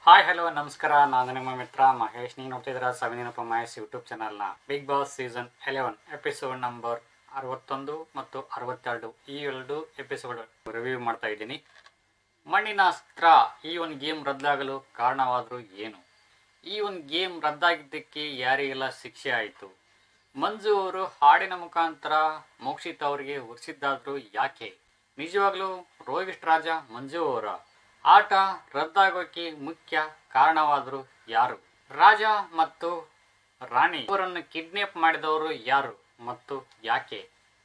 hi hello ನಮಸ್ಕಾರ ನಾನು ನಿಮ್ಮ ಮಿತ್ರ ಮಹೇಶ್ ನೀವು ನೋಡ್ತಿದ್ದೀರಾ ಸವಿನಪ್ಪ ಮಹೇಶ್ ಯೂಟ್ಯೂಬ್ ಚಾನಲ್ನ Bigg Boss season eleven episode number ಅರವತ್ತೊಂದು ಮತ್ತು ಅರವತ್ತೆರಡು ಈ ಎರಡು ಎಪಿಸೋಡ್ ರಿವ್ಯೂ ಮಾಡ್ತಾ ಇದ್ದೀನಿ ಮಣ್ಣಿನ ಅಸ್ತ್ರ ಈ ಒಂದು ಗೇಮ್ ರದ್ದಾಗಲು ಕಾರಣವಾದರೂ ಏನು ಈ ಒಂದು ಗೇಮ್ ರದ್ದಾಗಿದ್ದಕ್ಕೆ ಯಾರಿಗೆಲ್ಲ ಶಿಕ್ಷೆ ಆಯಿತು ಮಂಜು ಅವರು ಹಾಡಿನ ಮುಖಾಂತರ ಮೋಕ್ಷಿತ್ ಅವರಿಗೆ ಉರಿಸಿದ್ದಾದ್ರು ಯಾಕೆ ನಿಜವಾಗ್ಲೂ ರೋಹಿತ್ ರಾಜ ಮಂಜು ಅವರ ಆಟ ರದ್ದಾಗೋಕೆ ಮುಖ್ಯ ಕಾರಣವಾದರು ಯಾರು ರಾಜ ಮತ್ತು ರಾಣಿ ಅವರನ್ನು ಕಿಡ್ನಾಪ್ ಮಾಡಿದವರು ಯಾರು ಮತ್ತು ಯಾಕೆ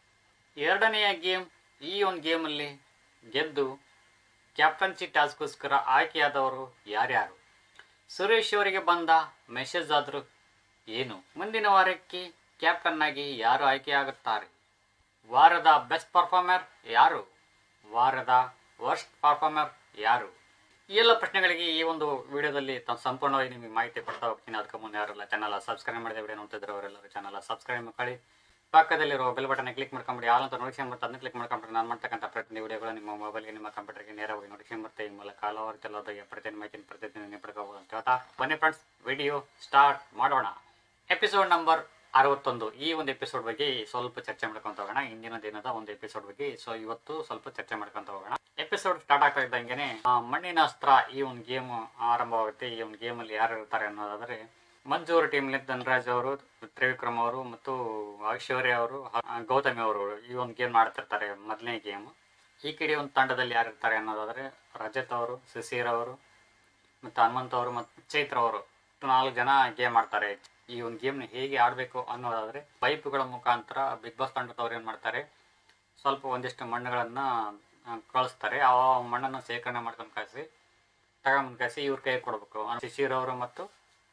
ಎರಡನೆಯ ಗೇಮ್ ಈ ಒಂದು ಗೇಮಲ್ಲಿ ಗೆದ್ದು ಕ್ಯಾಪ್ಟನ್ಸಿ ಟಾಸ್ಕ್ಗೋಸ್ಕರ ಆಯ್ಕೆಯಾದವರು ಯಾರ್ಯಾರು ಸುರೇಶ್ ಅವರಿಗೆ ಬಂದ ಮೆಸೇಜ್ ಆದರೂ ಏನು ಮುಂದಿನ ವಾರಕ್ಕೆ ಕ್ಯಾಪ್ಟನ್ ಆಗಿ ಯಾರು ಆಯ್ಕೆಯಾಗುತ್ತಾರೆ ವಾರದ ಬೆಸ್ಟ್ ಪರ್ಫಾರ್ಮರ್ ಯಾರು ವಾರದ ವರ್ಸ್ಟ್ ಪರ್ಫಾರ್ಮರ್ ಯಾರು ಈ ಎಲ್ಲ ಪ್ರಶ್ನೆಗಳಿಗೆ ಈ ಒಂದು ವಿಡಿಯೋದಲ್ಲಿ ತ ಸಂಪೂರ್ಣವಾಗಿ ನಿಮಗೆ ಮಾಹಿತಿ ಕೊಡ್ತಾ ಹೋಗ್ತೀನಿ ಅದಕ್ಕೆ ಮುನ್ನ ಯಾರೆಲ್ಲ ಚಾನಲ್ ಸಬ್ಸ್ಕ್ರೈಬ್ ಮಾಡಿದ ವಿಡಿಯೋ ನೋಡ್ತಿದ್ರೆ ಅವರೆಲ್ಲರೂ ಚಾನಲ್ ಸಬ್ಸ್ಕ್ರೈಬ್ ಮಾಡಿ ಪಕ್ಕದಲ್ಲಿರುವ ಬೆಲ್ ಬಟನ್ ಕ್ಲಿಕ್ ಮಾಡ್ಕೊಂಬಿಡಿ ಆಲ್ ಅಂತ ನೋಟಿಫಿಕೇಶನ್ ಬರುತ್ತೆ ಅದನ್ನ ಕ್ಲಿಕ್ ಮಾಡ್ಕೊಂಡ್ರೆ ನಾನು ಮಾಡ್ತಕ್ಕಂಥ ಪ್ರತಿಯೊಂದು ವಿಡಿಯೋಗಳು ನಿಮ್ಮ ಮೊಬೈಲ್ಗೆ ನಿಮ್ಮ ಕಂಪ್ಯೂಟರ್ಗೆ ನೇರವಾಗಿ ನೋಟಿಫಿಕೇಶನ್ ಬರುತ್ತೆ ಈ ಮೂಲಕ ಹಲವಾರು ಕೆಲವೊಂದು ಪ್ರತಿಯೊಂದು ಮಾಹಿತಿ ಪ್ರತಿದಿನ ನೀವು ಪಡ್ಕೋಬಹುದು ಅಂತ ಹೇಳ್ತಾ ಬನ್ನಿ ಫ್ರೆಂಡ್ಸ್ ವಿಡಿಯೋ ಸ್ಟಾರ್ಟ್ ಮಾಡೋಣ ಎಪಿಸೋಡ್ ನಂಬರ್ ಅರವತ್ತೊಂದು ಈ ಒಂದು ಎಪಿಸೋಡ್ ಬಗ್ಗೆ ಸ್ವಲ್ಪ ಚರ್ಚೆ ಮಾಡ್ಕೊಂತ ಹೋಗೋಣ ಇಂದಿನ ದಿನದ ಒಂದು ಎಪಿಸೋಡ್ ಬಗ್ಗೆ ಸೊ ಇವತ್ತು ಸ್ವಲ್ಪ ಚರ್ಚೆ ಮಾಡ್ಕೊಂತ ಹೋಗೋಣ ಎಪಿಸೋಡ್ ಸ್ಟಾರ್ಟ್ ಆಗ್ತಾ ಇದ್ದಂಗೆನೆ ಆ, ಮಣ್ಣಿನ ಅಸ್ತ್ರ ಈ ಒಂದು ಗೇಮ್ ಆರಂಭವಾಗುತ್ತೆ ಈ ಒಂದು ಗೇಮ್ ಅಲ್ಲಿ ಯಾರು ಇರ್ತಾರೆ ಅನ್ನೋದಾದ್ರೆ ಮಂಜು ಅವರ ಟೀಮ್ ಧನರಾಜ್ ಅವರು ತ್ರಿವಿಕ್ರಮ್ ಅವರು ಮತ್ತು ಐಶ್ವರ್ಯ ಅವರು ಆ, ಗೌತಮಿ ಅವರು ಈ ಒಂದು ಗೇಮ್ ಆಡ್ತಿರ್ತಾರೆ ಮೊದಲನೇ ಗೇಮ್ ಈ ಕಡೆ ಒಂದು ತಂಡದಲ್ಲಿ ಯಾರು ಇರ್ತಾರೆ ಅನ್ನೋದಾದ್ರೆ ರಜತ್ ಅವರು ಶಶಿರ್ ಅವರು ಮತ್ತು ಹನುಮಂತ್ ಅವರು ಮತ್ತು ಚೈತ್ರ ಅವರು ನಾಲ್ಕು ಜನ ಗೇಮ್ ಆಡ್ತಾರೆ ಈ ಒಂದು ಗೇಮ್ನ ಹೇಗೆ ಆಡಬೇಕು ಅನ್ನೋದಾದ್ರೆ ಪೈಪ್ಗಳ ಮುಖಾಂತರ ಬಿಗ್ ಬಾಸ್ ತಂಡದವ್ರು ಏನು ಮಾಡ್ತಾರೆ ಸ್ವಲ್ಪ ಒಂದಿಷ್ಟು ಮಣ್ಣುಗಳನ್ನು ಕಳಿಸ್ತಾರೆ ಆ ಮಣ್ಣನ್ನು ಶೇಖರಣೆ ಮಾಡ್ಕೊಂಡು ಕಳಿಸಿ ತಗೊಂಬಂದು ಕಳಿಸಿ ಇವ್ರ ಕೈಗೆ ಕೊಡಬೇಕು ಶಿಶಿರ್ ಅವರು ಮತ್ತು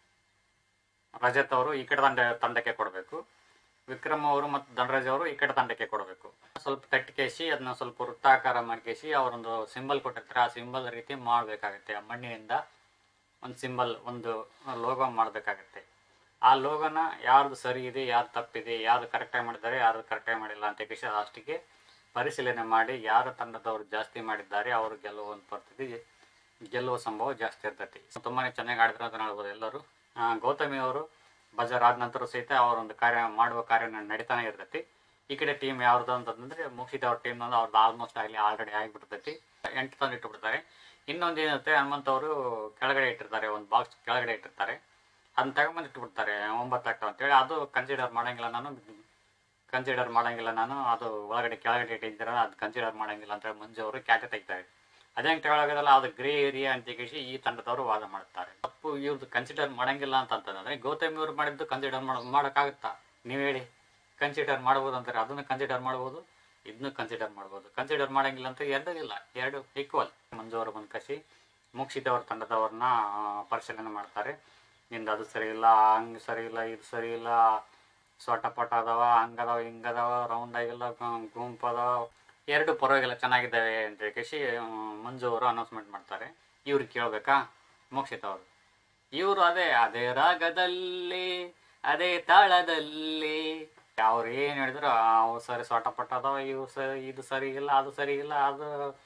ರಜತ್ ಅವರು ಈ ಕಡೆ ತಂಡ ತಂಡಕ್ಕೆ ಕೊಡಬೇಕು ವಿಕ್ರಮ್ ಅವರು ಮತ್ತು ಧನರಾಜ್ ಅವರು ಈ ಕಡೆ ತಂಡಕ್ಕೆ ಕೊಡಬೇಕು ಸ್ವಲ್ಪ ತಟ್ಟಿಕೇಸಿ ಅದನ್ನ ಸ್ವಲ್ಪ ವೃತ್ತಾಕಾರ ಮಾಡ್ಕೇಸಿ ಅವರೊಂದು ಸಿಂಬಲ್ ಕೊಟ್ಟಿರ್ತಾರೆ ಆ ಸಿಂಬಲ್ ರೀತಿ ಮಾಡಬೇಕಾಗತ್ತೆ ಆ ಮಣ್ಣಿನಿಂದ ಒಂದು ಸಿಂಬಲ್ ಒಂದು ಲೋಗೋ ಮಾಡಬೇಕಾಗತ್ತೆ ಆ ಲೋಗೋನ ಯಾರ್ದು ಸರಿ ಇದೆ ಯಾರು ತಪ್ಪಿದೆ ಯಾರು ಕರೆಕ್ಟಾಗಿ ಮಾಡಿದ್ದಾರೆ ಯಾರು ಕರೆಕ್ಟಾಗಿ ಮಾಡಿಲ್ಲ ಅಂತ ಕೇಸಿ ಅಷ್ಟಿಗೆ ಪರಿಶೀಲನೆ ಮಾಡಿ ಯಾರ ತಂಡದವರು ಜಾಸ್ತಿ ಮಾಡಿದ್ದಾರೆ ಅವರು ಗೆಲ್ಲುವ ಒಂದು ಪರಿಸ್ಥಿತಿ ಗೆಲ್ಲುವ ಸಂಭವ ಜಾಸ್ತಿ ಇರ್ತೈತಿ ತುಂಬಾ ಚೆನ್ನಾಗಿ ಆಡಿದ್ರು ಅಂತ ಹೇಳ್ಬೋದು ಎಲ್ಲರೂ ಆ, ಗೌತಮಿ ಅವರು ಬಜಾರ್ ಆದ ನಂತರ ಸಹಿತ ಅವರೊಂದು ಕಾರ್ಯ ಮಾಡುವ ಕಾರ್ಯ ನಡೀತಾನೆ ಇರ್ತೈತಿ ಈ ಕಡೆ ಟೀಮ್ ಯಾವ್ದು ಅಂತಂದ್ರೆ ಮುಗಿಸಿದ ಅವ್ರ ಟೀಮ್ ಅವ್ರದ್ದು ಆಲ್ಮೋಸ್ಟ್ ಆಗಲಿ ಆಲ್ರೆಡಿ ಆಗಿಬಿಡ್ತೈತಿ ಎಂಟು ತಂದು ಇಟ್ಟುಬಿಡ್ತಾರೆ ಇನ್ನೊಂದು ಏನಿರುತ್ತೆ ಹನುಮಂತ್ ಅವರು ಕೆಳಗಡೆ ಇಟ್ಟಿರ್ತಾರೆ ಒಂದು ಬಾಕ್ಸ್ ಕೆಳಗಡೆ ಇಟ್ಟಿರ್ತಾರೆ ಅದನ್ನ ತಗೊಂಬಂದು ಇಟ್ಬಿಡ್ತಾರೆ ಒಂಬತ್ತು ಆಗ್ತಾವ ಅಂತೇಳಿ ಅದು ಕನ್ಸಿಡರ್ ಮಾಡಂಗಿಲ್ಲ ನಾನು ಕನ್ಸಿಡರ್ ಮಾಡಂಗಿಲ್ಲ ನಾನು ಅದು ಒಳಗಡೆ ಕೆಳಗಡೆ ಇಟ್ಟಿದ್ದೀರ ಅದು ಕನ್ಸಿಡರ್ ಮಾಡಂಗಿಲ್ಲ ಅಂತ ಹೇಳಿ ಮಂಜು ಅವರು ಕ್ಯಾಟೆ ತೆಗಿತಾರೆ ಅದೇ ತೆಗೊಳಗೋದಲ್ಲ ಅದು ಗ್ರೇ ಏರಿಯಾ ಅಂತ ಕೇಸಿ ಈ ತಂಡದವರು ವಾದ ಮಾಡ್ತಾರೆ ತಪ್ಪು ಇವ್ರದ್ದು ಕನ್ಸಿಡರ್ ಮಾಡಂಗಿಲ್ಲ ಅಂತ ಅಂತಂದ್ರೆ ಗೌತಮಿ ಅವ್ರು ಮಾಡಿದ್ದು ಕನ್ಸಿಡರ್ ಮಾಡ ಮಾಡೋಕ್ಕಾಗುತ್ತಾ ನೀವು ಹೇಳಿ ಕನ್ಸಿಡರ್ ಮಾಡ್ಬೋದು ಅಂತಾರೆ ಅದನ್ನು ಕನ್ಸಿಡರ್ ಮಾಡ್ಬೋದು ಇದನ್ನು ಕನ್ಸಿಡರ್ ಮಾಡ್ಬೋದು ಕನ್ಸಿಡರ್ ಮಾಡಂಗಿಲ್ಲ ಅಂತ ಎರಡೂ ಇಲ್ಲ ಎರಡು ಈಕ್ವಲ್ ಮಂಜು ಅವರು ಬಂದು ಕಸಿ ಮುಗಿಸಿದವ್ರ ತಂಡದವ್ರನ್ನ ಆ, ಪರಿಶೀಲನೆ ಮಾಡ್ತಾರೆ ನಿಂದು ಅದು ಸರಿ ಇಲ್ಲ ಹಂಗೆ ಸರಿ ಇಲ್ಲ ಇದು ಸರಿ ಇಲ್ಲ ಸೊಟ ಪಟ ಅದಾವ ಹಂಗದಾವ ಹಿಂಗದಾವ ರೌಂಡ್ ಆಗಿಲ್ಲ gu- ಗುಂಪು ಅದಾವ ಎರಡು ಪರವಾಗಿಲ್ಲ ಚೆನ್ನಾಗಿದ್ದಾವೆ ಅಂತ ಕೇಸಿ ಮಂಜು ಅವರು ಅನೌನ್ಸ್ಮೆಂಟ್ ಮಾಡ್ತಾರೆ ಇವ್ರಿಗೆ ಕೇಳ್ಬೇಕಾ ಮೋಕ್ಷಿತ್ ಅವರು ಇವರು ಅದೇ ಅದೇ ರಾಗದಲ್ಲಿ ಅದೇ ತಾಳದಲ್ಲಿ ಅವ್ರು ಏನು ಹೇಳಿದ್ರು ಅವು ಸರಿ ಸೊಟ ಪಟ ಅದಾವ ಇವು ಸರಿ ಇದು ಸರಿ ಇಲ್ಲ ಅದು ಸರಿ ಇಲ್ಲ ಅದು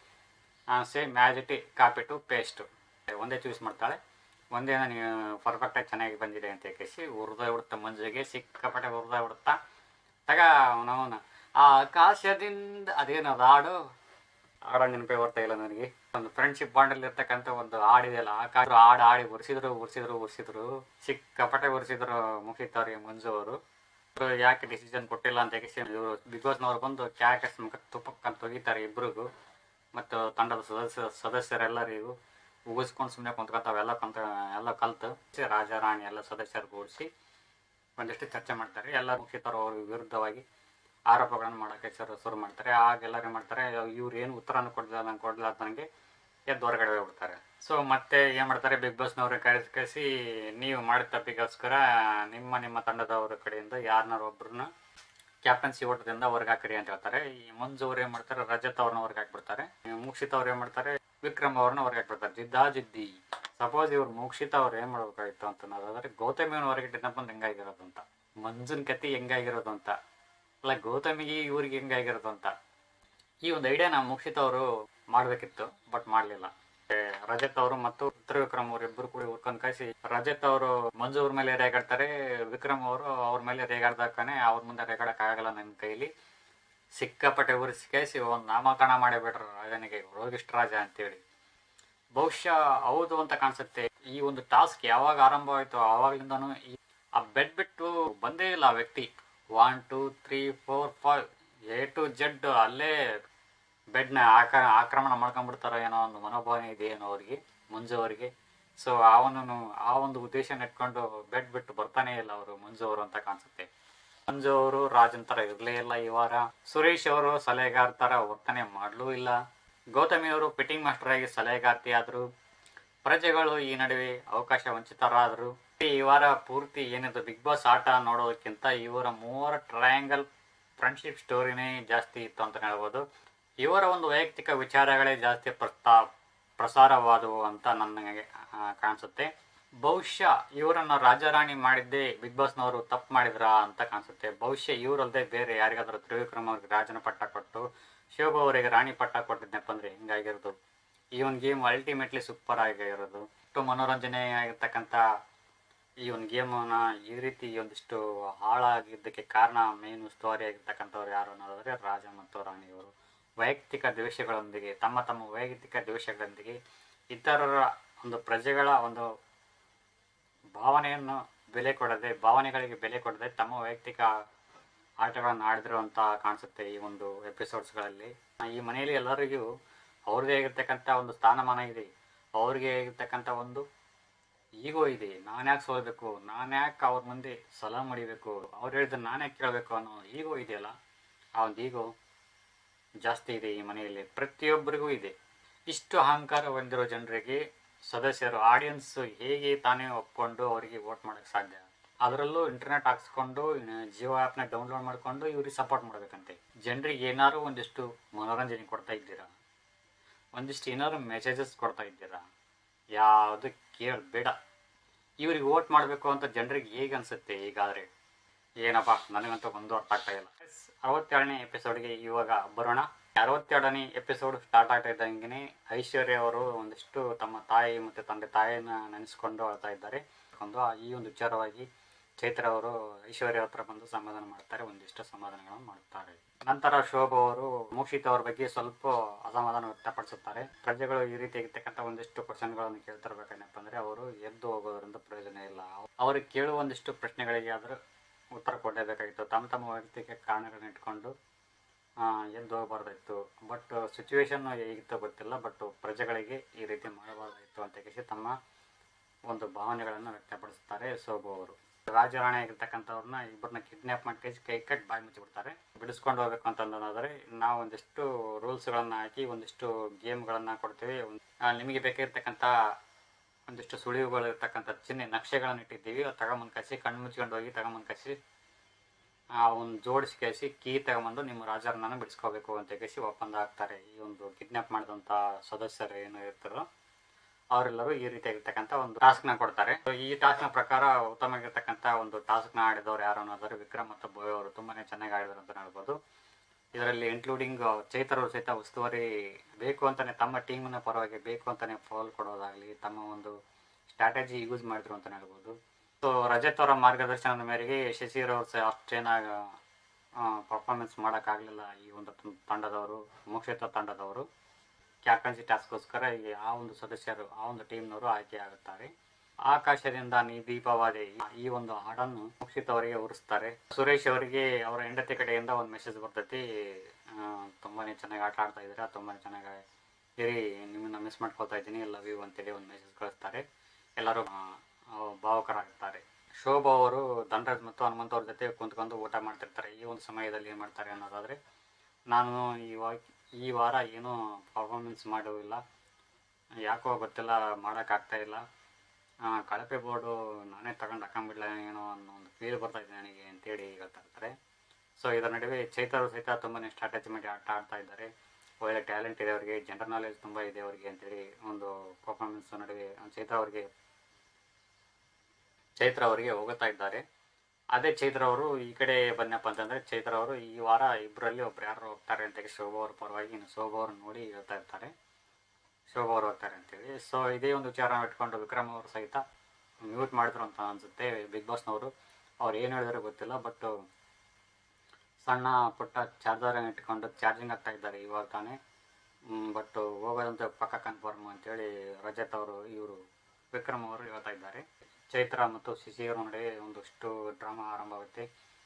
ಸೇಮ್ ಮ್ಯಾಜಿಟಿ ಕಾಪಿ ಟು ಪೇಸ್ಟು ಒಂದೇ ಚೂಸ್ ಮಾಡ್ತಾಳೆ ಒಂದೇ ನೀವು ಪರ್ಫೆಕ್ಟಾಗಿ ಚೆನ್ನಾಗಿ ಬಂದಿದೆ ಅಂತ ಕೇಸಿ ಹುರಿದ ಬಿಡುತ್ತೆ ಮಂಜಿಗೆ ಸಿಕ್ಕಾಪಟ್ಟೆ ಹುರಿದ ಬಿಡುತ್ತಾ ತಗ ಅವನವನ ಆಕಾಶದಿಂದ ಅದೇನದು ಹಾಡು ಹಾಡ ನೆನಪೇ ಬರ್ತಾ ಇಲ್ಲ ನನಗೆ ಒಂದು ಫ್ರೆಂಡ್ಶಿಪ್ ಬಾಂಡಲ್ಲಿ ಇರ್ತಕ್ಕಂಥ ಒಂದು ಹಾಡಿದೆಯಲ್ಲ ಆ ಕಾಡು ಹಾಡು ಹಾಡಿ ಉರ್ಸಿದ್ರು ಉರ್ಸಿದ್ರು ಉರ್ಸಿದ್ರು ಸಿಕ್ಕಾಪಟ್ಟೆ ಉರ್ಸಿದ್ರು ಮುಗಿತವ್ರಿಗೆ ಮಂಜು ಅವರು ಇವ್ರು ಯಾಕೆ ಡಿಸಿಷನ್ ಕೊಟ್ಟಿಲ್ಲ ಅಂತ ಕೇಸಿ ಇವರು ಬಿಗ್ ಬಾಸ್ನವ್ರು ಬಂದು ಕ್ಯಾರೆಕ್ಟರ್ಸ್ ಮುಖ ತುಪ್ಪಕ್ಕಂತ ತೆಗಿತಾರೆ ಇಬ್ರಿಗೂ ಮತ್ತು ತಂಡದ ಸದಸ್ಯ ಸದಸ್ಯರೆಲ್ಲರಿಗೂ ಉಗಿಸ್ಕೊಂಡು ಸುಮ್ಮನೆ ಕುಂತ್ಕೊಂತ ಅವೆಲ್ಲ ಕುಂತ ಎಲ್ಲ ಕಲ್ತು ರಾಜ ರಾಣಿ ಎಲ್ಲ ಸದಸ್ಯರು ಕೂಡಿಸಿ ಒಂದಿಷ್ಟು ಚರ್ಚೆ ಮಾಡ್ತಾರೆ ಎಲ್ಲ ಮುಖ್ಯತರು ಅವ್ರ ವಿರುದ್ಧವಾಗಿ ಆರೋಪಗಳನ್ನು ಮಾಡೋಕ್ಕೆ ಶುರು ಶುರು ಮಾಡ್ತಾರೆ ಆಗ ಎಲ್ಲರೂ ಏನು ಮಾಡ್ತಾರೆ ಇವ್ರು ಏನು ಉತ್ತರನ ಕೊಡಲಿಲ್ಲ ನಂಗೆ ಕೊಡಲಿಲ್ಲ ಅಂತ ನನಗೆ ಎದ್ದು ಹೊರಗಡೆ ಹೋಗ್ಬಿಡ್ತಾರೆ ಸೊ ಮತ್ತೆ ಏನು ಮಾಡ್ತಾರೆ ಬಿಗ್ ಬಾಸ್ನವ್ರು ಕರೆಸಿ ಕರೆಸಿ ನೀವು ಮಾಡಿದ ತಪ್ಪಿಗೋಸ್ಕರ ನಿಮ್ಮ ನಿಮ್ಮ ತಂಡದವರ ಕಡೆಯಿಂದ ಯಾರನ್ನಾರು ಒಬ್ರನ್ನ ಕ್ಯಾಪ್ಟನ್ಸಿ ಓಟದಿಂದ ಹೊರಗೆ ಹಾಕಿರಿ ಅಂತ ಹೇಳ್ತಾರೆ ಈ ಮಂಜು ಅವ್ರು ಏನು ಮಾಡ್ತಾರೆ ರಜತ್ ಅವ್ರನ್ನ ಹೊರಗೆ ಹಾಕ್ಬಿಡ್ತಾರೆ ಈ ಮುಕ್ಷಿತ್ ಅವ್ರು ಏನು ಮಾಡ್ತಾರೆ ವಿಕ್ರಮ್ ಅವ್ರನ್ನ ಹೊರಗೆ ಹಾಕ್ಬಿಡ್ತಾರೆ ಜಿದ್ದಾ ಜಿದ್ದಿ ಸಪೋಸ್ ಇವ್ರು ಮುಕ್ಷಿತ್ ಅವ್ರು ಏನು ಮಾಡ್ಬೇಕಾಗಿತ್ತು ಅಂತ ಅನ್ನೋದಾದ್ರೆ ಗೌತಮಿಯನ್ನು ಹೊರಗೆ ಇಟ್ಟಿದ್ದಪ್ಪ ಅಂತ ಹೆಂಗಾಗಿರೋದು ಅಂತ ಮಂಜುನ್ ಕತಿ ಹೆಂಗಾಗಿರೋದು ಅಂತ ಅಲ್ಲ ಗೌತಮಿಗೆ ಇವ್ರಿಗೆ ಹೆಂಗಾಗಿರೋದು ಅಂತ ಈ ಒಂದು ಐಡಿಯಾ ನಾವು ಮುಕ್ಷಿತ್ ಅವರು ಮಾಡಬೇಕಿತ್ತು ಬಟ್ ಮಾಡಲಿಲ್ಲ ರಜತ್ ಅವರು ಮತ್ತು ತ್ರಿವಿಕ್ರಮ್ ಅವರು ಇಬ್ಬರು ಕೂಡ ಹುಡ್ಕೊಂಡ್ ಕಳಿಸಿ ರಜತ್ ಅವರು ಮಂಜು ಅವ್ರ ಮೇಲೆ ರೇಗಾಡ್ತಾರೆ ವಿಕ್ರಮ್ ಅವರು ಅವ್ರ ಮೇಲೆ ರೇಗಾಡ್ದಾಕನೆ ಅವ್ರ ಮುಂದೆ ರೇಗಾಡಕ್ ಆಗಲ್ಲ ನನ್ನ ಕೈಲಿ ಸಿಕ್ಕಾಪಟ್ಟೆ ಉರಿಸಿ ಕಳಿಸಿ ಒಂದು ನಾಮಕರಣ ಮಾಡಿಬಿಟ್ರು ರಾಜನಿಗೆ ರೋಗಿಷ್ಠ ರಾಜ ಅಂತೇಳಿ ಬಹುಶಃ ಹೌದು ಅಂತ ಕಾಣಿಸುತ್ತೆ ಈ ಒಂದು ಟಾಸ್ಕ್ ಯಾವಾಗ ಆರಂಭ ಆಯ್ತು ಆವಾಗ್ಲಿಂದನೂ ಈ ಆ ಬೆಡ್ ಬಿಟ್ಟು ಬಂದೇ ಇಲ್ಲ ಆ ವ್ಯಕ್ತಿ one two three four five A to Z ಅಲ್ಲೇ ಬೆಡ್ನ ಆಕ ಆಕ್ರಮಣ ಮಾಡ್ಕೊಂಡ್ಬಿಡ್ತಾರೋ ಏನೋ ಒಂದು ಮನೋಭಾವನೆ ಇದೆಯೇನೋ ಅವ್ರಿಗೆ ಮಂಜು ಅವರಿಗೆ ಸೊ ಅವನನ್ನು ಆ ಒಂದು ಉದ್ದೇಶ ಇಟ್ಕೊಂಡು ಬೆಡ್ ಬಿಟ್ಟು ಬರ್ತಾನೆ ಇಲ್ಲ ಅವರು ಮಂಜು ಅವರು ಅಂತ ಕಾಣಿಸುತ್ತೆ ಮಂಜು ಅವರು ರಾಜನ್ ತರ ಇರ್ಲೇ ಇಲ್ಲ ಈ ವಾರ ಸುರೇಶ್ ಅವರು ಸಲಹೆಗಾರ ತರ ವರ್ತನೆ ಮಾಡ್ಲೂ ಇಲ್ಲ ಗೌತಮಿ ಅವರು ಪಿಟಿಂಗ್ ಮಾಸ್ಟರ್ ಆಗಿ ಸಲಹೆಗಾರ್ತಿ ಆದ್ರು ಪ್ರಜೆಗಳು ಈ ನಡುವೆ ಅವಕಾಶ ವಂಚಿತರಾದರು ಈ ವಾರ ಪೂರ್ತಿ ಏನಿದು ಬಿಗ್ ಬಾಸ್ ಆಟ ನೋಡೋದಕ್ಕಿಂತ ಇವರ ಮೂವರ ಟ್ರಯಾಂಗಲ್ ಫ್ರೆಂಡ್ಶಿಪ್ ಸ್ಟೋರಿನೇ ಜಾಸ್ತಿ ಇತ್ತು ಅಂತ ಹೇಳ್ಬೋದು ಇವರ ಒಂದು ವೈಯಕ್ತಿಕ ವಿಚಾರಗಳೇ ಜಾಸ್ತಿ ಪ್ರಸ್ತಾ ಪ್ರಸಾರವಾದವು ಅಂತ ನನಗೆ ಆ, ಕಾಣಿಸುತ್ತೆ ಬಹುಶಃ ಇವರನ್ನ ರಾಜಾರಾಣಿ ಮಾಡಿದ್ದೇ ಬಿಗ್ ಬಾಸ್ನವರು ತಪ್ಪು ಮಾಡಿದ್ರ ಅಂತ ಕಾಣಿಸುತ್ತೆ ಬಹುಶಃ ಇವರಲ್ಲದೆ ಬೇರೆ ಯಾರಿಗಾದ್ರೂ ತ್ರಿವಿಕ್ರಮ್ ಅವ್ರಿಗೆ ರಾಜನ ಪಟ್ಟ ಕೊಟ್ಟು ಶೋಭಾ ಅವರಿಗೆ ರಾಣಿ ಪಟ್ಟ ಕೊಟ್ಟಿದ್ನಪ್ಪ ಅಂದ್ರೆ ಹಿಂಗಾಗಿರೋದು ಈ ಒಂದು ಗೇಮ್ ಅಲ್ಟಿಮೇಟ್ಲಿ ಸೂಪರ್ ಆಗಿರೋದು ಅಷ್ಟು ಮನೋರಂಜನೆ ಆಗಿರ್ತಕ್ಕಂಥ ಈ ಒಂದು ಗೇಮನ್ನ ಈ ರೀತಿ ಒಂದಿಷ್ಟು ಹಾಳಾಗಿದ್ದಕ್ಕೆ ಕಾರಣ ಮೇನ್ ಉಸ್ತುವಾರಿ ಆಗಿರ್ತಕ್ಕಂಥವ್ರು ಯಾರು ಅನ್ನೋದಾದ್ರೆ ರಾಜ ಮತ್ತು ರಾಣಿಯವರು ವೈಯಕ್ತಿಕ ದ್ವೇಷಗಳೊಂದಿಗೆ ತಮ್ಮ ತಮ್ಮ ವೈಯಕ್ತಿಕ ದ್ವೇಷಗಳೊಂದಿಗೆ ಇತರರ ಒಂದು ಪ್ರಜೆಗಳ ಒಂದು ಭಾವನೆಯನ್ನು ಬೆಲೆ ಕೊಡದೆ ಭಾವನೆಗಳಿಗೆ ಬೆಲೆ ಕೊಡದೆ ತಮ್ಮ ವೈಯಕ್ತಿಕ ಆಟಗಳನ್ನು ಆಡಿದ್ರು ಅಂತ ಕಾಣಿಸುತ್ತೆ ಈ ಒಂದು ಎಪಿಸೋಡ್ಸ್ಗಳಲ್ಲಿ ಈ ಮನೆಯಲ್ಲಿ ಎಲ್ಲರಿಗೂ ಅವ್ರದೇ ಆಗಿರ್ತಕ್ಕಂಥ ಒಂದು ಸ್ಥಾನಮಾನ ಇದೆ ಅವ್ರಿಗೆ ಆಗಿರ್ತಕ್ಕಂಥ ಒಂದು ಈಗೋ ಇದೆ ನಾನು ಯಾಕೆ ಸೋಲ್ಬೇಕು ನಾನು ಯಾಕೆ ಅವ್ರ ಮುಂದೆ ಸಲ ಮಡಿಬೇಕು ಅವ್ರು ಹೇಳಿದ್ರೆ ನಾನು ಯಾಕೆ ಕೇಳಬೇಕು ಅನ್ನೋ ಈಗೋ ಇದೆಯಲ್ಲ ಆ ಒಂದು ಈಗೋ ಜಾಸ್ತಿ ಇದೆ ಈ ಮನೆಯಲ್ಲಿ ಪ್ರತಿಯೊಬ್ಬರಿಗೂ ಇದೆ ಇಷ್ಟು ಅಹಂಕಾರ ಹೊಂದಿರೋ ಜನರಿಗೆ ಸದಸ್ಯರು ಆಡಿಯನ್ಸ್ ಹೇಗೆ ತಾನೇ ಒಪ್ಕೊಂಡು ಅವರಿಗೆ ವೋಟ್ ಮಾಡೋಕ್ಕೆ ಸಾಧ್ಯ ಅದರಲ್ಲೂ ಇಂಟರ್ನೆಟ್ ಹಾಕ್ಸ್ಕೊಂಡು ಇನ್ನು ಜಿಯೋ ಆ್ಯಪ್ನ ಡೌನ್ಲೋಡ್ ಮಾಡಿಕೊಂಡು ಇವ್ರಿಗೆ ಸಪೋರ್ಟ್ ಮಾಡಬೇಕಂತೆ ಜನರಿಗೆ ಏನಾದ್ರು ಒಂದಿಷ್ಟು ಮನೋರಂಜನೆ ಕೊಡ್ತಾ ಇದ್ದೀರಾ ಒಂದಿಷ್ಟು ಏನಾದ್ರು ಮೆಸೇಜಸ್ ಕೊಡ್ತಾ ಇದ್ದೀರಾ ಯಾವುದು ಕೇಳಬೇಡ ಇವ್ರಿಗೆ ವೋಟ್ ಮಾಡಬೇಕು ಅಂತ ಜನರಿಗೆ ಹೇಗೆ ಅನ್ಸುತ್ತೆ ಈಗಾದರೆ ಏನಪ್ಪ ನನಗಂತೂ ಒಂದು ಅರ್ಥ ಆಗ್ತಾ ಇಲ್ಲ ಅರವತ್ತೇಳನೇ ಎಪಿಸೋಡ್ಗೆ ಇವಾಗ ಬರೋಣ ಅರವತ್ತೆರಡನೇ ಎಪಿಸೋಡ್ ಸ್ಟಾರ್ಟ್ ಆಗ್ತಾ ಇದ್ದಂಗೆ ಐಶ್ವರ್ಯ ಅವರು ಒಂದಿಷ್ಟು ತಮ್ಮ ತಾಯಿ ಮತ್ತು ತಂದೆ ತಾಯಿನ ನೆನೆಸ್ಕೊಂಡು ಅಳ್ತಾ ಇದ್ದಾರೆ ಒಂದು ಆ- ಈ ಒಂದು ವಿಚಾರವಾಗಿ ಚೈತ್ರ ಅವರು ಐಶ್ವರ್ಯ ಹತ್ರ ಬಂದು ಸಮಾಧಾನ ಮಾಡ್ತಾರೆ ಒಂದಿಷ್ಟು ಸಮಾಧಾನಗಳನ್ನು ಮಾಡುತ್ತಾರೆ ನಂತರ ಶೋಭಾ ಅವರು ಮೋಕ್ಷಿತ್ ಅವ್ರ ಬಗ್ಗೆ ಸ್ವಲ್ಪ ಅಸಮಾಧಾನ ವ್ಯಕ್ತಪಡಿಸುತ್ತಾರೆ ಪ್ರಜೆಗಳು ಈ ರೀತಿ ಇರ್ತಕ್ಕಂಥ ಒಂದಿಷ್ಟು ಕ್ವಶನ್ಗಳನ್ನು ಕೇಳ್ತಿರ್ಬೇಕೇನಪ್ಪ ಅಂದ್ರೆ ಅವರು ಎದ್ದು ಹೋಗೋದ್ರಿಂದ ಪ್ರಯೋಜನ ಇಲ್ಲ ಅವ್ರಿಗೆ ಕೇಳುವ ಒಂದಿಷ್ಟು ಪ್ರಶ್ನೆಗಳಿಗೆ ಆದರೂ ಉತ್ತರ ಕೊಡಲೇಬೇಕಾಗಿತ್ತು ತಮ್ಮ ತಮ್ಮ ವೈಯಕ್ತಿಕ ಕಾರಣಗಳನ್ನ ಇಟ್ಕೊಂಡು ಆ, ಎದ್ದು ಹೋಗಬಾರ್ದಾಯ್ತು ಬಟ್ ಸಿಚುವೇಶನ್ ಹೇಗಿತ್ತೋ ಗೊತ್ತಿಲ್ಲ ಬಟ್ ಪ್ರಜೆಗಳಿಗೆ ಈ ರೀತಿ ಮಾಡಬಾರ್ದಾಯ್ತು ಅಂತ ಕೇಳಿ ತಮ್ಮ ಒಂದು ಭಾವನೆಗಳನ್ನು ವ್ಯಕ್ತಪಡಿಸ್ತಾರೆ ಸೋಬು ಅವರು ರಾಜರಾಣಿ ಆಗಿರ್ತಕ್ಕಂಥವ್ರನ್ನ ಇಬ್ಬರನ್ನ ಕಿಡ್ನಾಪ್ ಮಾಡಿ ಕೈ ಕೈ ಕಟ್ ಬಾಯಿ ಮುಚ್ಚಿಬಿಡ್ತಾರೆ ಬಿಡಿಸ್ಕೊಂಡು ಹೋಗ್ಬೇಕು ಅಂತಂದ್ರೆ ನಾವು ಒಂದಿಷ್ಟು ರೂಲ್ಸ್ಗಳನ್ನು ಹಾಕಿ ಒಂದಿಷ್ಟು ಗೇಮ್ಗಳನ್ನು ಕೊಡ್ತೀವಿ ಒಂದ್- ಆ, ನಿಮಗೆ ಬೇಕಾಗಿರ್ತಕ್ಕಂಥ ಒಂದಿಷ್ಟು ಸುಳಿವುಗಳು ಇರ್ತಕ್ಕಂಥ ಚಿಹ್ನೆ ನಕ್ಷೆಗಳನ್ನು ಇಟ್ಟಿದ್ದೀವಿ ಅದು ತಗೊಂಬಂದು ಕಸಿ ಕಣ್ಣು ಮುಚ್ಕೊಂಡು ಹೋಗಿ ತಗೊಂಬಂದು ಕಸಿ ಆ ಒಂದು ಜೋಡಿಸಿ ಕೇಸಿ ಕೀ ತಗೊಂಬಂದು ನಿಮ್ಮ ರಾಜರನ್ನ ಬಿಡಿಸ್ಕೋಬೇಕು ಅಂತ ಕೇಸಿ ಒಪ್ಪಂದ ಆಗ್ತಾರೆ ಈ ಒಂದು ಕಿಡ್ನಾಪ್ ಮಾಡಿದಂಥ ಸದಸ್ಯರು ಏನು ಇರ್ತಾರೋ ಅವರೆಲ್ಲರೂ ಈ ರೀತಿಯಾಗಿರ್ತಕ್ಕಂಥ ಒಂದು ಟಾಸ್ಕ್ನ ಕೊಡ್ತಾರೆ So, ಈ ಟಾಸ್ಕ್ನ ಪ್ರಕಾರ ಉತ್ತಮವಾಗಿರ್ತಕ್ಕಂಥ ಒಂದು ಟಾಸ್ಕ್ನ ಆಡಿದವರು ಯಾರು ಅನ್ನೋದಾದ್ರೆ ವಿಕ್ರಮ್ ಮತ್ತು ಬೋಯ್ ಅವರು ತುಂಬಾನೇ ಚೆನ್ನಾಗಿ ಆಡಿದ್ರು ಅಂತ ಹೇಳ್ಬೋದು ಇದರಲ್ಲಿ ಇನ್ಕ್ಲೂಡಿಂಗ್ ಚೈತರವರು ಸಹಿತ ಉಸ್ತುವಾರಿ ಬೇಕು ಅಂತಾನೆ ತಮ್ಮ ಟೀಮ್ನ ಪರವಾಗಿ ಬೇಕು ಅಂತಾನೆ ಫಾಲ್ ಕೊಡೋದಾಗಲಿ ತಮ್ಮ ಒಂದು ಸ್ಟ್ರಾಟಜಿ ಯೂಸ್ ಮಾಡಿದ್ರು ಅಂತ ಹೇಳ್ಬೋದು ಸೊ ರಜತ್ ಅವರ ಮಾರ್ಗದರ್ಶನದ ಮೇರೆಗೆ ಶಶಿರವ್ರು ಸಹ ಅಷ್ಟೇನಾಗ ಪರ್ಫಾರ್ಮೆನ್ಸ್ ಮಾಡೋಕ್ಕಾಗಲಿಲ್ಲ ಈ ಒಂದು ತಂ- ತಂಡದವರು ಮೋಕ್ಷಿತ ತಂಡದವರು ಕ್ಯಾಪ್ಟನ್ಸಿ ಟಾಸ್ಕ್ಗೋಸ್ಕರ ಈ ಆ ಒಂದು ಸದಸ್ಯರು ಆ ಒಂದು ಟೀಮ್ನವರು ಆಯ್ಕೆ ಆಗುತ್ತಾರೆ ಆಕಾಶದಿಂದ ನೀ ದೀಪವಾದೆ ಈ ಒಂದು ಹಾಡನ್ನು ಮೋಕ್ಷಿತ್ ಅವರಿಗೆ ಉರಿಸ್ತಾರೆ ಸುರೇಶ್ ಅವರಿಗೆ ಅವರ ಹೆಂಡತಿ ಕಡೆಯಿಂದ ಒಂದು ಮೆಸೇಜ್ ಬರ್ತೈತಿ ಆ, ತುಂಬಾನೇ ಚೆನ್ನಾಗಿ ಆಟ ಆಡ್ತಾ ಇದ್ದೀರಾ ತುಂಬಾನೇ ಚೆನ್ನಾಗಿ ಇರಿ ನಿಮ್ಮನ್ನ ಮಿಸ್ ಮಾಡ್ಕೊಳ್ತಾ ಇದ್ದೀನಿ ಲವ್ ಯು ಅಂತೇಳಿ ಒಂದು ಮೆಸೇಜ್ ಕಳಿಸ್ತಾರೆ ಎಲ್ಲರೂ ಆ, ಆ, ಭಾವುಕರಾಗುತ್ತಾರೆ ಶೋಭಾ ಅವರು ಧನರಾಜ್ ಮತ್ತು ಹನುಮಂತ ಅವ್ರ ಜೊತೆ ಕುಂತ್ಕೊಂಡು ಊಟ ಮಾಡ್ತಿರ್ತಾರೆ ಈ ಒಂದು ಸಮಯದಲ್ಲಿ ಏನು ಮಾಡ್ತಾರೆ ಅನ್ನೋದಾದರೆ ನಾನು ಇವಾಗ ಈ ವಾರ ಏನೂ ಪರ್ಫಾರ್ಮೆನ್ಸ್ ಮಾಡೋದಿಲ್ಲ ಯಾಕೋ ಗೊತ್ತಿಲ್ಲ ಮಾಡೋಕ್ಕಾಗ್ತಾ ಇಲ್ಲ ಆ, ಕಳಪೆ ಬೋರ್ಡು ನಾನೇ ತಗೊಂಡು ಹಾಕೊಂಬಿಡ್ಲ ಏನೋ ಅನ್ನೋ ಒಂದು ಫೀಲ್ ಬರ್ತಾ ಇದೆ ನನಗೆ ಅಂತೇಳಿ ಹೇಳ್ತಾ ಇರ್ತಾರೆ ಸೊ ಇದರ ನಡುವೆ ಚೈತರು ಸಹಿತ ತುಂಬಾ ಸ್ಟ್ರಾಟಜಿ ಮಾಡಿ ಆಟ ಆಡ್ತಾ ಇದ್ದಾರೆ ಒಳ್ಳೆ ಟ್ಯಾಲೆಂಟ್ ಇದೆ ಅವರಿಗೆ ಜನರಲ್ ನಾಲೆಜ್ ತುಂಬ ಇದೆ ಅವರಿಗೆ ಅಂತೇಳಿ ಒಂದು ಪರ್ಫಾರ್ಮೆನ್ಸ್ ನಡುವೆ ಚೈತ್ರ ಅವರಿಗೆ ಚೈತ್ರ ಅವರಿಗೆ ಹೋಗುತ್ತಾ ಇದ್ದಾರೆ ಅದೇ ಚೈತ್ರ ಅವರು ಈ ಕಡೆ ಬನ್ನಪ್ಪ ಅಂತಂದ್ರೆ ಚೈತ್ರ ಅವರು ಈ ವಾರ ಇಬ್ಬರಲ್ಲಿ ಒಬ್ರು ಯಾರು ಹೋಗ್ತಾರೆ ಅಂತ ಶೋಭಾ ಅವ್ರ ಪರವಾಗಿ ಇನ್ನು ಶೋಭಾ ಅವ್ರನ್ನ ನೋಡಿ ಹೇಳ್ತಾ ಇರ್ತಾರೆ ಶೋಭಾ ಅವರು ಹೋಗ್ತಾರೆ ಅಂತೇಳಿ ಸೊ ಇದೇ ಒಂದು ವಿಚಾರ ಇಟ್ಕೊಂಡು ವಿಕ್ರಮ್ ಅವರು ಸಹಿತ ಮ್ಯೂಟ್ ಮಾಡಿದ್ರು ಅಂತ ಅನಿಸುತ್ತೆ ಬಿಗ್ ಬಾಸ್ನವರು ಅವ್ರು ಏನು ಹೇಳಿದಾರೆ ಗೊತ್ತಿಲ್ಲ ಬಟ್ ಸಣ್ಣ ಪುಟ್ಟ ಚಾರ್ಜರ್ ಇಟ್ಕೊಂಡು ಚಾರ್ಜಿಂಗ್ ಆಗ್ತಾ ಇದ್ದಾರೆ ಇವಾಗ ತಾನೇ ಬಟ್ ಹೋಗೋದಂತ ಪಕ್ಕ ಕನ್ಫರ್ಮ್ ಅಂತೇಳಿ ರಜತ್ ಅವರು ಇವರು ವಿಕ್ರಮ್ ಅವರು ಹೇಳ್ತಾ ಇದ್ದಾರೆ ಚೈತ್ರ ಮತ್ತು ಶಿಶಿರ ನಡುವೆ ಒಂದಷ್ಟು ಡ್ರಾಮಾ ಆರಂಭ ಆಗುತ್ತೆ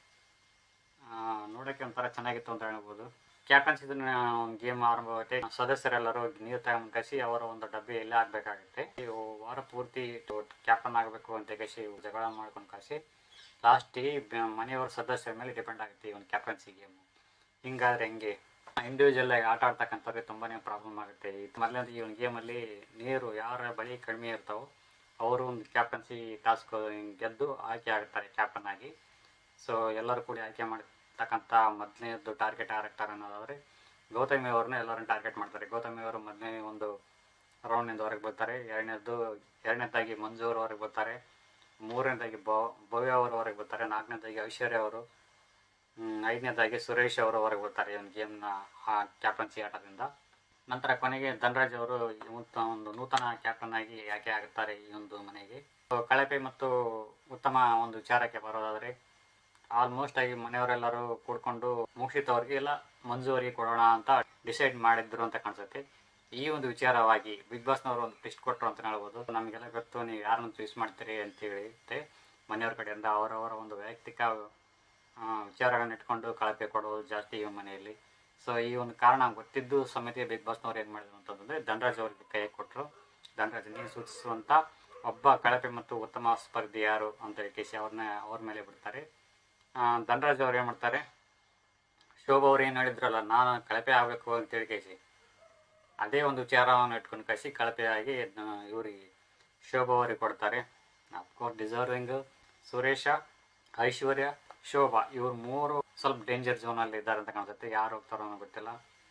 ಆ, ನೋಡೋಕ್ಕೆ ಒಂಥರ ಚೆನ್ನಾಗಿತ್ತು ಅಂತ ಹೇಳ್ಬೋದು ಕ್ಯಾಪ್ಟನ್ ಸೀಸನ್ ಗೇಮ್ ಆರಂಭವಾಗುತ್ತೆ ಸದಸ್ಯರೆಲ್ಲರೂ ನೀರು ತಗೊಂಡು ಕಸಿ ಅವರ ಒಂದು ಡಬ್ಬಿಯಲ್ಲಿ ಆಗಬೇಕಾಗುತ್ತೆ ವಾರ ಪೂರ್ತಿ ಕ್ಯಾಪ್ಟನ್ ಆಗಬೇಕು ಅಂತ ಕಸಿ ಜಗಳ ಮಾಡ್ಕೊಂಡು ಕಸಿ ಲಾಸ್ಟಿಗೆ ಮನೆಯವರ ಸದಸ್ಯರ ಮೇಲೆ ಡಿಪೆಂಡ್ ಆಗುತ್ತೆ ಈ ಒಂದು ಕ್ಯಾಪ್ಟನ್ಸಿ ಗೇಮು ಹಿಂಗಾದ್ರೆ ಹೆಂಗೆ ಇಂಡಿವಿಜುವಲ್ ಆಗಿ ಆಟ ಆಡ್ತಕ್ಕಂಥವ್ರಿಗೆ ತುಂಬಾ ಪ್ರಾಬ್ಲಮ್ ಆಗುತ್ತೆ ಇದು ಮೊದಲನೇ ಈ ಒಂದು ಗೇಮಲ್ಲಿ ನೀರು ಯಾರ ಬಳಿ ಕಡಿಮೆ ಇರ್ತಾವೋ ಅವರು ಒಂದು ಕ್ಯಾಪ್ಟನ್ಸಿ ಟಾಸ್ಕ್ ಗೆದ್ದು ಆಯ್ಕೆ ಆಗ್ತಾರೆ ಕ್ಯಾಪ್ಟನ್ ಆಗಿ ಸೊ ಎಲ್ಲರೂ ಕೂಡಿ ಆಯ್ಕೆ ಮಾಡ್ತಕ್ಕಂಥ ಮೊದಲನೇದು ಟಾರ್ಗೆಟ್ ಯಾರಾಗ್ತಾರೆ ಅನ್ನೋದಾದರೆ ಗೌತಮಿ ಅವ್ರನ್ನ ಎಲ್ಲರನ್ನ ಟಾರ್ಗೆಟ್ ಮಾಡ್ತಾರೆ ಗೌತಮಿ ಅವರು ಮೊದಲನೇ ಒಂದು ರೌಂಡ್ನಿಂದ ಹೊರಗೆ ಬರ್ತಾರೆ ಎರಡನೇದು ಎರಡನೇದಾಗಿ ಮಂಜು ಅವರು ಹೊರಗೆ ಬರ್ತಾರೆ ಮೂರನೇದಾಗಿ ಭವ್ಯ ಅವರು ಹೊರಗೆ ಬರ್ತಾರೆ ನಾಲ್ಕನೇದಾಗಿ ಐಶ್ವರ್ಯ ಅವರು ಹ್ಮ್, ಐದನೇದಾಗಿ ಸುರೇಶ್ ಅವರು ಹೊರಗೆ ಬರ್ತಾರೆ ಈ ಒಂದು ಗೇಮ್ನ ಆ ಕ್ಯಾಪ್ಟನ್ಸಿ ಆಟದಿಂದ ನಂತರ ಕೊನೆಗೆ ಧನರಾಜ್ ಅವರು ಇವತ್ತು ಒಂದು ನೂತನ ಕ್ಯಾಪ್ಟನ್ ಆಗಿ ಆಯ್ಕೆ ಆಗುತ್ತಾರೆ ಈ ಒಂದು ಮನೆಗೆ So, ಕಳಪೆ ಮತ್ತು ಉತ್ತಮ ಒಂದು ವಿಚಾರಕ್ಕೆ ಬರೋದಾದರೆ ಆಲ್ಮೋಸ್ಟ್ ಆಗಿ ಮನೆಯವರೆಲ್ಲರೂ ಕೂಡ್ಕೊಂಡು ಮುಗಿಸಿತ್ ಅವ್ರಿಗೆ ಇಲ್ಲ ಮಂಜು ಅವರಿಗೆ ಕೊಡೋಣ ಅಂತ ಡಿಸೈಡ್ ಮಾಡಿದ್ರು ಅಂತ ಕಾಣಿಸುತ್ತೆ ಈ ಒಂದು ವಿಚಾರವಾಗಿ ಬಿಗ್ ಬಾಸ್ನವರು ಒಂದು ಟಿಸ್ಟ್ ಕೊಟ್ಟರು ಅಂತ ಹೇಳ್ಬೋದು ನಮಗೆಲ್ಲ ಗೊತ್ತು ನೀವು ಯಾರನ್ನು ಚೂಸ್ ಮಾಡ್ತೀರಿ ಅಂತ ಹೇಳಿತ್ತೆ ಮನೆಯವ್ರ ಕಡೆಯಿಂದ ಅವರವರ ಒಂದು ವೈಯಕ್ತಿಕ ಆ, ವಿಚಾರಗಳನ್ನ ಇಟ್ಕೊಂಡು ಕಳಪೆ ಕೊಡೋದು ಜಾಸ್ತಿ ಈ ಮನೆಯಲ್ಲಿ ಸೊ ಈ ಒಂದು ಕಾರಣ ಗೊತ್ತಿದ್ದು ಸಮಿತಿ ಬಿಗ್ ಬಾಸ್ನವ್ರು ಏನು ಮಾಡಿದ್ರು ಅಂತಂದರೆ ಧನರಾಜ್ ಅವರಿಗೆ ಕೈ ಕೊಟ್ಟರು ಧನರಾಜ್ ನೀವು ಸೂಚಿಸುವಂಥ ಒಬ್ಬ ಕಳಪೆ ಮತ್ತು ಉತ್ತಮ ಸ್ಪರ್ಧಿ ಯಾರು ಅಂತ ಹೇಳಿ ಕೇಸಿ ಅವ್ರನ್ನ ಅವ್ರ ಮೇಲೆ ಬಿಡ್ತಾರೆ ಆ, ಧನರಾಜ್ ಅವ್ರು ಏನು ಮಾಡ್ತಾರೆ ಶೋಭಾ ಅವ್ರು ಏನು ಹೇಳಿದ್ರಲ್ಲ ನಾನು ಕಳಪೆ ಆಗಬೇಕು ಅಂತೇಳಿ ಕೇಸಿ ಅದೇ ಒಂದು ವಿಚಾರವನ್ನು ಇಟ್ಕೊಂಡು ಕಳಿಸಿ ಕಳಪೆಯಾಗಿ ಅದ್ನ ಇವರಿಗೆ ಶೋಭಾ ಅವರಿಗೆ ಕೊಡ್ತಾರೆ ಅಫ್ಕೋರ್ಸ್ ಡಿಸರ್ವಿಂಗ್ ಸುರೇಶ ಐಶ್ವರ್ಯ ಶೋಭಾ ಇವ್ರು ಮೂರು ಸ್ವಲ್ಪ ಡೇಂಜರ್ ಝೋನಲ್ಲಿ ಇದ್ದಾರೆ ಅಂತ ಕಾಣಿಸುತ್ತೆ ಯಾರು ಹೋಗ್ತಾರೋ ಅನ್ನೋ ಗೊತ್ತಿಲ್ಲ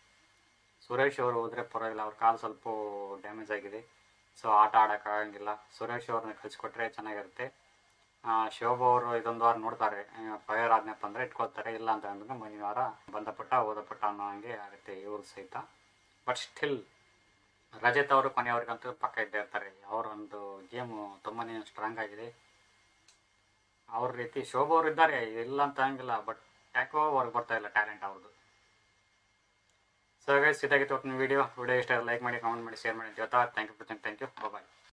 ಸುರೇಶ್ ಅವರು ಹೋದರೆ ಪರವಾಗಿಲ್ಲ ಅವ್ರ ಕಾಲು ಸ್ವಲ್ಪ ಡ್ಯಾಮೇಜ್ ಆಗಿದೆ ಸೊ ಆಟ ಆಡೋಕ್ಕಾಗಂಗಿಲ್ಲ ಸುರೇಶ್ ಅವ್ರನ್ನ ಕಳಿಸ್ಕೊಟ್ರೆ ಚೆನ್ನಾಗಿರುತ್ತೆ ಆ, ಶೋಭಾ ಅವರು ಇದೊಂದು ವಾರ ನೋಡ್ತಾರೆ ಫೈರ್ ಆದ್ನಪ್ಪ ಅಂದರೆ ಇಟ್ಕೊಳ್ತಾರೆ ಇಲ್ಲ ಅಂತ ಅಂದ್ರೆ ಮುಂದಿನ ವಾರ ಬಂದ ಪುಟ್ಟ ಓದ ಪುಟ್ಟ ಅನ್ನೋ ಹಂಗೆ ಆಗುತ್ತೆ ಇವ್ರು ಸಹಿತ ಬಟ್ ಸ್ಟಿಲ್ ರಜತ್ ಅವರು ಕೊನೆಯವರೆಗಂತೂ ಪಕ್ಕ ಇದ್ದೇ ಇರ್ತಾರೆ ಅವರ ಒಂದು ಗೇಮು ತುಂಬಾ ಸ್ಟ್ರಾಂಗ್ ಆಗಿದೆ ಅವ್ರ ರೀತಿ ಶೋಭಾ ಅವರು ಇದ್ದಾರೆ ಇಲ್ಲ ಅಂತ ಹಂಗಿಲ್ಲ ಬಟ್ ಯಾಕೋ ಹೊರಗೆ ಬರ್ತಾ ಇಲ್ಲ ಟ್ಯಾಲೆಂಟ್ ಅವ್ರದ್ದು ಸೊ ಗೈಸ್ ಇದಾಗಿತ್ತು ವಿಡಿಯೋ ವಿಡಿಯೋ ಇಷ್ಟ ಲೈಕ್ ಮಾಡಿ ಕಾಮೆಂಟ್ ಮಾಡಿ ಶೇರ್ ಮಾಡಿ ಅಂತ ಹೇಳ್ತಾ thank you thank you bye